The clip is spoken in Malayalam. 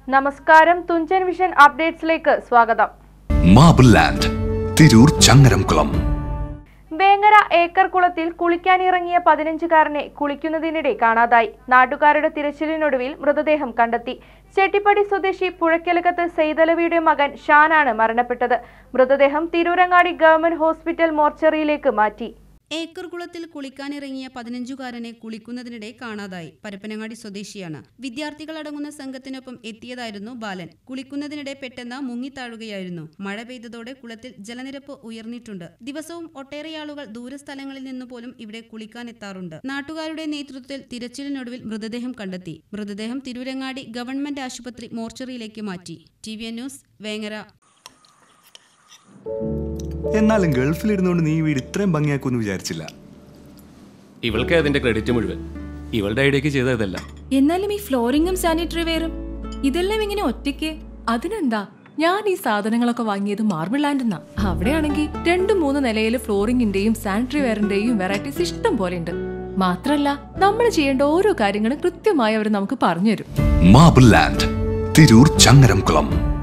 നമസ്കാരം തുഞ്ചൻ വിഷൻ അപ്ഡേറ്റ്സിലേക്ക് സ്വാഗതം marble land Tirur Changaramkulam Vengara acre കുളത്തിൽ കുളിക്കാനിറങ്ങിയ പതിനഞ്ചുകാരനെ കുളിക്കുന്നതിനിടെ കാണാതായി നാട്ടുകാരുടെ തിരച്ചിലിനൊടുവിൽ മൃതദേഹം കണ്ടെത്തി ചെട്ടിപ്പടി സ്വദേശി പുഴക്കലകത്ത് സെയ്തലവിയുടെ മകൻ ഷാനാണ് മരണപ്പെട്ടത് മൃതദേഹം തിരൂരങ്ങാടി ഗവൺമെന്റ് ഹോസ്പിറ്റൽ മോർച്ചറിയിലേക്ക് മാറ്റി ഏക്കർ കുളത്തിൽ കുളിക്കാനിറങ്ങിയ പതിനഞ്ചുകാരനെ കുളിക്കുന്നതിനിടെ കാണാതായി പരപ്പനങ്ങാടി സ്വദേശിയാണ് വിദ്യാർത്ഥികളടങ്ങുന്ന സംഘത്തിനൊപ്പം എത്തിയതായിരുന്നു ബാലൻ കുളിക്കുന്നതിനിടെ പെട്ടെന്ന് മുങ്ങിത്താഴുകയായിരുന്നു മഴ പെയ്തതോടെ കുളത്തിൽ ജലനിരപ്പ് ഉയർന്നിട്ടുണ്ട് ദിവസവും ഒട്ടേറെ ആളുകൾ ദൂരസ്ഥലങ്ങളിൽ നിന്ന് പോലും ഇവിടെ കുളിക്കാനെത്താറുണ്ട് നാട്ടുകാരുടെ നേതൃത്വത്തിൽ തിരച്ചിലിനൊടുവിൽ മൃതദേഹം കണ്ടെത്തി മൃതദേഹം തിരൂരങ്ങാടി ഗവൺമെന്റ് ആശുപത്രി മോർച്ചറിയിലേക്ക് മാറ്റി T V N news Vengara എന്നാലും ഗൾഫിലിരുന്നുകൊണ്ട് നീ ഈ വീട് ഇത്രയും ഭംഗിയാക്കുമെന്ന് വിചാരിച്ചില്ല ഇവൾക്ക് അതിന്റെ ക്രെഡിറ്റ് മുഴുവൻ ഇവളുടെ ഐഡിയക്ക് ചെയ്തതല്ല എന്നാലും ഈ ഫ്ലോറിങ്ങും സാനിറ്ററി വെയറും ഇതെല്ലാം ഇങ്ങനെ ഒറ്റയ്ക്ക് അതിനെന്താ ഞാൻ ഈ സാധനങ്ങളൊക്കെ വാങ്ങിയത് മാർബിൾ ലാൻഡിന്നാ അവിടെയാണെങ്കിൽ രണ്ട് മൂന്ന് നിലയിൽ ഫ്ലോറിങ്ങിന്റെയും സാനിറ്ററി വെയറിന്റെയും വെറൈറ്റീസ് ഇഷ്ടം പോലെ ഉണ്ട് മാത്രല്ല നമ്മൾ ചെയ്യേണ്ട ഓരോ കാര്യങ്ങളും കൃത്യമായി അവർ നമുക്ക് പറഞ്ഞുതരും മാബിൾ ലാൻഡ് തിരൂർ ചങ്ങരംകുളം